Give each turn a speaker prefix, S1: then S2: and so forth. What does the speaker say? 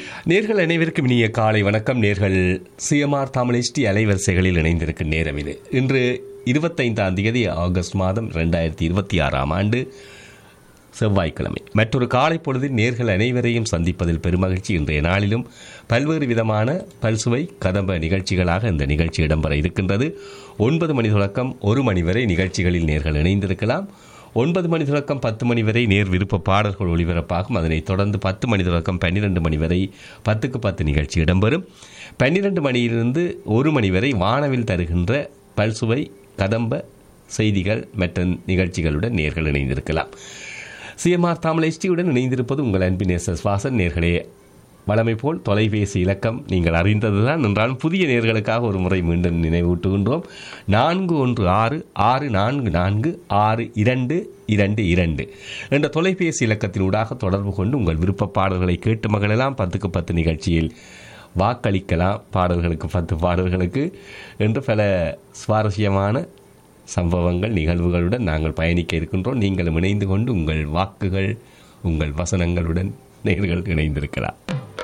S1: நேர்கள் அனைவருக்கும் இனிய காலை வணக்கம் நேர்கள் சிஎம்ஆர் தமிழ்ச்சி அலைவரிசைகளில் இணைந்திருக்கும் நேரம் இது இன்று இருபத்தைந்தாம் தேதி ஆகஸ்ட் மாதம் ரெண்டாயிரத்தி இருபத்தி ஆறாம் ஆண்டு செவ்வாய்க்கிழமை மற்றொரு காலை பொழுதில் நேர்கள் அனைவரையும் சந்திப்பதில் பெருமகிழ்ச்சி இன்றைய நாளிலும் பல்வேறு விதமான பல்சுவை கதம்ப நிகழ்ச்சிகளாக இந்த நிகழ்ச்சி இடம்பெற இருக்கின்றது ஒன்பது மணி தொடக்கம் ஒரு மணி வரை நிகழ்ச்சிகளில் நேர்கள் இணைந்திருக்கலாம் ஒன்பது மணி தொடக்கம் பத்து மணி வரை நேர் விருப்ப பாடல்கள் ஒளிபரப்பாகும் அதனைத் தொடர்ந்து பத்து மணி தொடக்கம் பன்னிரெண்டு மணி வரை பத்துக்கு பத்து நிகழ்ச்சி இடம்பெறும் பன்னிரெண்டு மணியிலிருந்து ஒரு மணி வரை வானவில் தருகின்ற பல்சுவை கதம்ப செய்திகள் மற்ற நிகழ்ச்சிகளுடன் நேர்கள் இணைந்திருக்கலாம் சிஎம்ஆர் தமிழ் எஸ்டியுடன் இணைந்திருப்பது உங்கள் அன்பின் எஸ் எஸ் வாசன் நேர்களே வழமை போல் தொலைபேசி இலக்கம் நீங்கள் அறிந்ததுதான் என்றாலும் புதிய நேர்களுக்காக ஒரு முறை மீண்டும் நினைவூட்டுகின்றோம் நான்கு ஒன்று ஆறு ஆறு நான்கு நான்கு ஆறு இரண்டு இரண்டு இரண்டு என்ற தொலைபேசி இலக்கத்தினூடாக தொடர்பு கொண்டு உங்கள் விருப்ப பாடல்களை கேட்டு மகளெல்லாம் பத்துக்கு பத்து நிகழ்ச்சியில் வாக்களிக்கலாம் பாடல்களுக்கு பத்து பாடல்களுக்கு என்று பல சுவாரஸ்யமான சம்பவங்கள் நிகழ்வுகளுடன் நாங்கள் பயணிக்க இருக்கின்றோம் நீங்களும் இணைந்து கொண்டு உங்கள் வாக்குகள் உங்கள் வசனங்களுடன் நேர்கள் இணைந்திருக்கலாம்